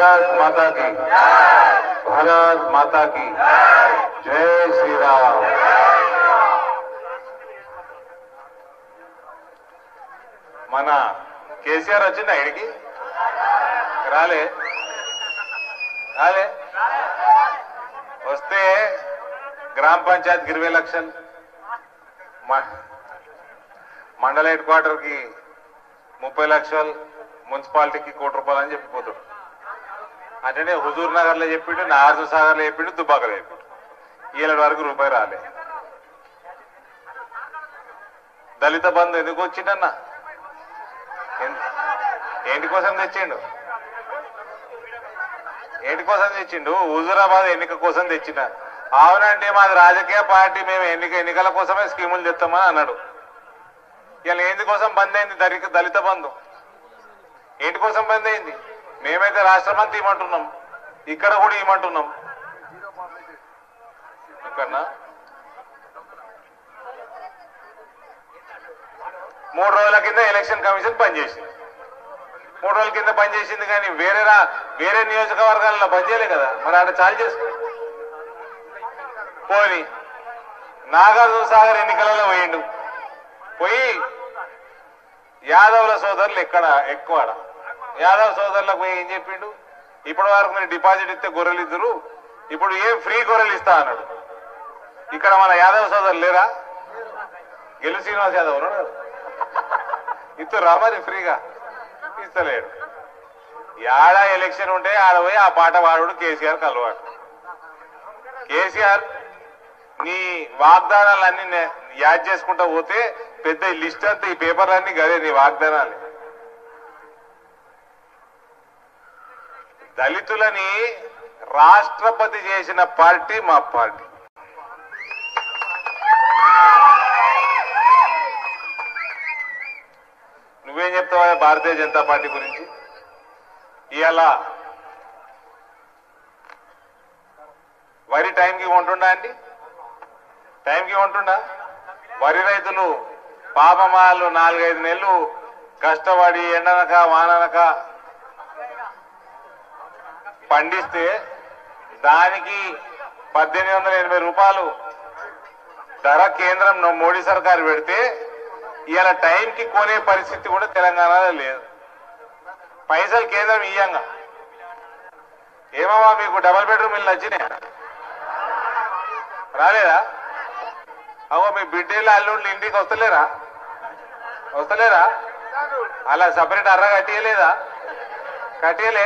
భారత్ మాతా की భారత్ మాతా की జై శ్రీరామ్ మన కేసీఆర్ వచ్చిందా ఇడికి రాలే రాలే వస్తే గ్రామ పంచాయత్ ఇరవై లక్షలు మ- మండల హెడ్ క్వార్టర్ కి ముప్పై లక్షలు మున్సిపాలిటీకి కోటి రూపాయలు అని చెప్పిపోతాడు అంటే హుజూర్ నగర్ లో చెప్పిండు నాగార్జున సాగర్ లో చెప్పిండు దుబ్బాకలో చెప్పిండు ఏళ్ళ వరకు రూపాయి రాలే దళిత బంధు ఎందుకు వచ్చిండన్నా ఎన్- ఏంటి కోసం తెచ్చిండు ఏంటి కోసం తెచ్చిండు హుజూరాబాద్ ఎన్నిక కోసం తెచ్చిన అవునండి మాది రాజకీయ పార్టీ మేము ఎన్నిక ఎన్నికల కోసమే స్కీములు తెస్తామని అన్నాడు ఇలా ఏంది కోసం బంద్ అయింది దళిత దళిత బంధు ఏంటి కోసం బంద్ అయింది మేమైతే రాష్ట్రం అంతా ఇవ్వమంటున్నాం ఇక్కడ కూడా ఇవ్వమంటున్నాం ఇక్కడ మూడు రోజుల కింద ఎలక్షన్ కమిషన్ పనిచేసింది మూడు రోజుల కింద పనిచేసింది కానీ వేరే రా వేరే నియోజకవర్గాల్లో పనిచేయలే కదా మరి ఆడ చాలు చేసుకో పోని నాగార్జున సాగర్ ఎన్నికలలో పోయిండు పోయి యాదవుల సోదరులు ఎక్కడ ఎక్కువ ఆడ. యాదవ్ సోదరులకు పోయి ఏం చెప్పిండు ఇప్పటి వరకు మీరు డిపాజిట్ ఇస్తే గొర్రెలు ఇద్దరు ఇప్పుడు ఏం ఫ్రీ గొర్రెలు ఇస్తా అన్నాడు ఇక్కడ మన యాదవ్ సోదరులు లేరా గెలు శ్రీనివాస్ యాదవ్ ఉన్నాడు కదా. ఇస్తురా మరి ఫ్రీగా ఇస్తలేడు యాడ ఎలక్షన్ ఉంటే ఆడ పోయి ఆ పాట పాడు కేసీఆర్ కలవాడు కేసీఆర్ నీ వాగ్దానాలన్నీ నే- యాద్ చేసుకుంటా పోతే పెద్ద లిస్ట్ అంతా ఈ పేపర్లన్నీ గదే నీ వాగ్దానాలు దళితులని రాష్ట్రపతి చేసిన పార్టీ మా పార్టీ నువ్వేం చెప్తావా భారతీయ జనతా పార్టీ గురించి ఇవాళ వరి టైంకి కొంటుండా అండి టైంకి కొంటుండా వరి రైతులు పాపమాలు నాలుగైదు నెలలు కష్టపడి ఎండనక వాననక పండిస్తే దానికి పద్దెనిమిది వందల ఎనభై రూపాయలు ధర కేంద్రం న- మోడీ సర్కారు పెడితే ఇవాళ టైంకి కొనే పరిస్థితి కూడా తెలంగాణలో లేదు పైసలు కేంద్రం ఇయ్యంగా ఏమమ్మా మీకు డబల్ బెడ్రూమ్ ఇల్లు వచ్చినాయా రాలేదా అవో మీ బిడ్డేళ్ళు అల్లుళ్ళు ఇంటికి వస్తలేరా వస్తలేరా అలా సపరేట్ అర్ర కట్టియలేదా కట్టియలే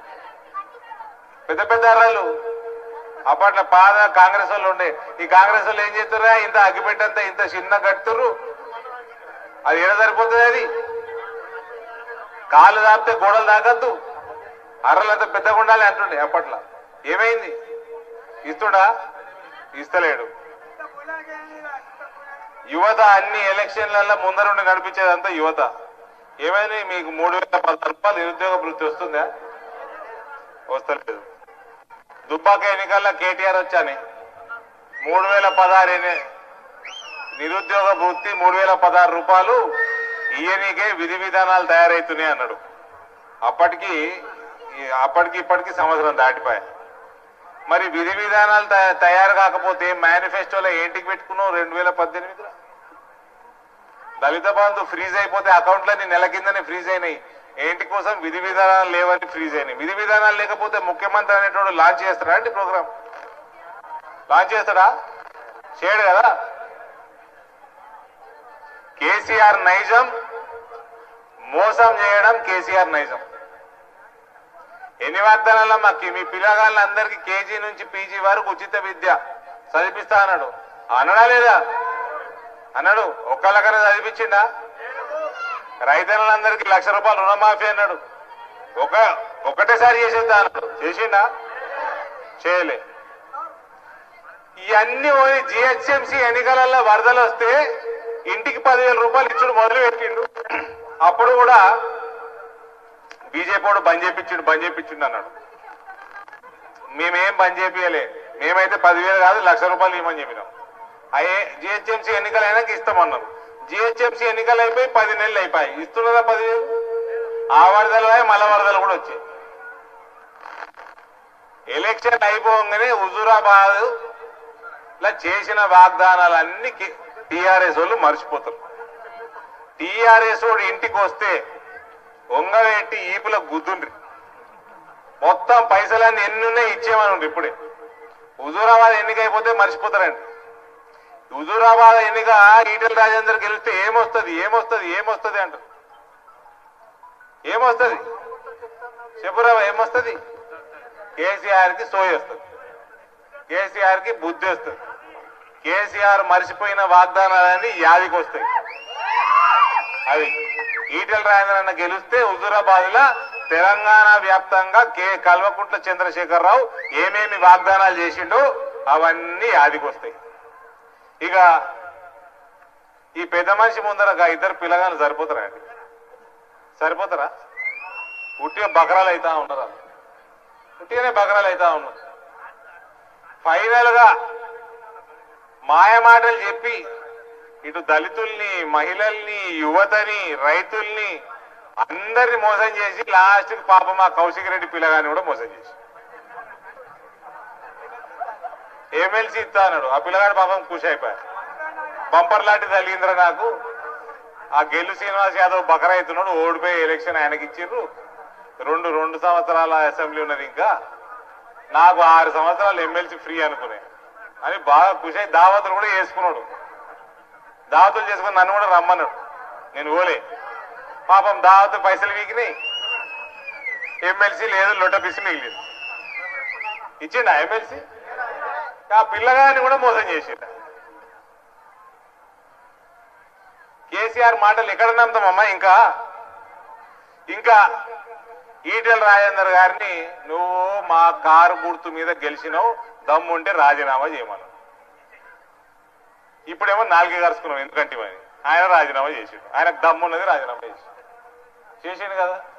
పెద్ద పెద్ద అర్రలు అప్పట్లో పాద కాంగ్రెస్ వాళ్ళు ఉండే ఈ కాంగ్రెస్ వాళ్ళు ఏం చేస్తుర్రా ఇంత అగ్గిపెట్టంతా ఇంత చిన్న కట్టుర్రు అది ఏడ సరిపోతుంది అది కాళ్ళు దాపితే గోడలు తాకద్దు అర్రలంతా పెద్దగా ఉండాలి అంటుండే అప్పట్లో ఏమైంది ఇస్తుడా ఇస్తలేడు యువత అన్ని ఎలక్షన్లలో ముందరుండి నడిపించేదంతా యువత ఏమైంది మీకు మూడు వేల పదహారు రూపాయలు నిరుద్యోగ వృత్తి వస్తుందా వస్తలేదు దుబ్బాక ఎన్నికల్లో కేటీఆర్ వచ్చాని మూడు వేల పదహారు ఎన్ని- నిరుద్యోగ వృత్తి మూడు వేల పదహారు రూపాయలు ఈయనకే విధి విధానాలు తయారవుతున్నాయి అన్నాడు అప్పటికి ఈ- అప్పటికి ఇప్పటికి సంవత్సరం దాటిపోయాయి మరి విధి విధానాలు తయ- తయారు కాకపోతే మేనిఫెస్టోలో ఏంటికి పెట్టుకున్నావు రెండు వేల పద్దెనిమిదిలో దళిత బంధు ఫ్రీజ్ అయిపోతే అకౌంట్లన్నీ నెల కిందనే ఫ్రీజ్ అయినాయి ఏంటి కోసం విధి విధానాలు లేవని ఫ్రీజ్ అయినాయి విధి విధానాలు లేకపోతే ముఖ్యమంత్రి అనేటోడు లాంచ్ చేస్తాడా అండి ప్రోగ్రామ్ లాంచ్ చేస్తాడా చేయడు కదా కేసీఆర్ నైజం మోసం చేయడం కేసీఆర్ నైజం ఎన్ని వాగ్దానాలు మాకు మీ పిల్లగాళ్ళందరికీ కేజీ నుంచి పీజీ వరకు ఉచిత విద్య చదివిస్తా అన్నాడు అనడా లేదా అన్నాడు ఒక్కళ్ళకన్నా చదివించిండా రైతులందరికీ లక్ష రూపాయలు రుణమాఫీ అన్నాడు ఒక ఒకటేసారి చేసేద్దా అన్నాడు చేసిండా చేయలే ఇవన్నీ పోయి జిహెచ్ఎంసీ ఎన్నికలలో వరదలు వస్తే ఇంటికి పదివేల రూపాయలు ఇచ్చుడు మొదలు పెట్టిండు అప్పుడు కూడా బీజేపీ వాడు బంద్ చేపించిండు బంద్ చేపించిండు అన్నాడు మేమేం బంద్ చేపియలే మేమైతే పదివేలు కాదు లక్ష రూపాయలు ఇవ్వమని చెప్పినాం అయ్యే జిహెచ్ఎంసీ ఎన్నికలు అయినాక ఇస్తామన్నారు జిహెచ్ఎంసీ ఎన్నికలు అయిపోయి పది నెలలు అయిపోయి ఇస్తున్నారా పదివేలు ఆ వరదలు అయ్యి మళ్ళా వరదలు కూడా వచ్చాయి ఎలక్షన్ అయిపోగానే హుజూరాబాద్ ఇలా చేసిన వాగ్దానాలన్నీ టీఆర్ఎస్ వాళ్ళు మర్చిపోతారు టీఆర్ఎస్ వాడు ఇంటికి వస్తే ఒంగవేట్టి ఈపుల గుద్దుండ్రి మొత్తం పైసలన్నీ ఎన్ని ఉన్నాయి ఇచ్చేమని ఇప్పుడే హుజూరాబాద్ ఎన్నిక అయిపోతే మర్చిపోతారండి హుజూరాబాద్ ఎన్నిక ఈటెల రాజేందర్ గెలిస్తే ఏమొస్తుంది ఏమొస్తుంది ఏమొస్తుంది అంటారు ఏమొస్తుంది చెప్పురా ఏమొస్తుంది కేసీఆర్ కి సోయి వస్తుంది కేసీఆర్ కి బుద్ధి వస్తుంది కేసీఆర్ మర్చిపోయిన వాగ్దానాలన్నీ యాదికి వస్తాయి అది ఈటెల రాజేంద్ర అన్న గెలిస్తే హుజూరాబాద్ లా తెలంగాణ వ్యాప్తంగా కే కల్వకుంట్ల చంద్రశేఖరరావు ఏమేమి వాగ్దానాలు చేసిండో అవన్నీ యాదికి వస్తాయి ఇక ఈ పెద్ద మనిషి ముందర గా ఇద్దరు పిల్లగాలు సరిపోతారా అండి సరిపోతారా ఉట్టిగా బకరాలు అవుతా ఉన్నారా ఉట్టిగానే బకరాలు అవుతా ఉన్నారు ఫైనల్ గా మాయ మాటలు చెప్పి ఇటు దళితుల్ని మహిళల్ని యువతని రైతుల్ని అందరిని మోసం చేసి లాస్ట్ కి పాపం మా కౌశిక్ రెడ్డి పిల్లగాని కూడా మోసం చేసి ఎమ్మెల్సీ ఇస్తా అన్నాడు ఆ పిల్లగాడు పాపం ఖుషి అయిపోయారు బంపర్ లాంటి తగిలిందిరా నాకు ఆ గెల్లు శ్రీనివాస్ యాదవ్ బకరా అవుతున్నాడు ఓడిపోయి ఎలక్షన్ ఆయనకి ఇచ్చిర్రు రెండు రెండు సంవత్సరాల అసెంబ్లీ ఉన్నది ఇంకా నాకు ఆరు సంవత్సరాలు ఎమ్మెల్సీ ఫ్రీ అనుకునే అని బాగా ఖుషి అయి దావతులు కూడా చేసుకున్నాడు దావతులు చేసుకుని నన్ను కూడా రమ్మన్నాడు నేను ఓలే పాపం దావతు పైసలు వీకినాయి ఎమ్మెల్సీ లేదు లొట్ట పిసి మిగిలింది ఇచ్చిండా ఎమ్మెల్సీ ఆ పిల్లగాని కూడా మోసం చేసిండ కేసీఆర్ మాటలు ఎక్కడ నమ్ముతామమ్మా ఇంకా ఇంకా ఈటెల రాజేందర్ గారిని నువ్వు మా కారు గుర్తు మీద గెలిచినావు దమ్ముంటే రాజీనామా చేయమన్నావు ఇప్పుడేమో నాలుగే కరుచుకున్నావు ఎందుకంటే మరి ఆయన రాజీనామా చేసిండు ఆయనకు దమ్మున్నది రాజీనామా చేసిండు చేసిండు కదా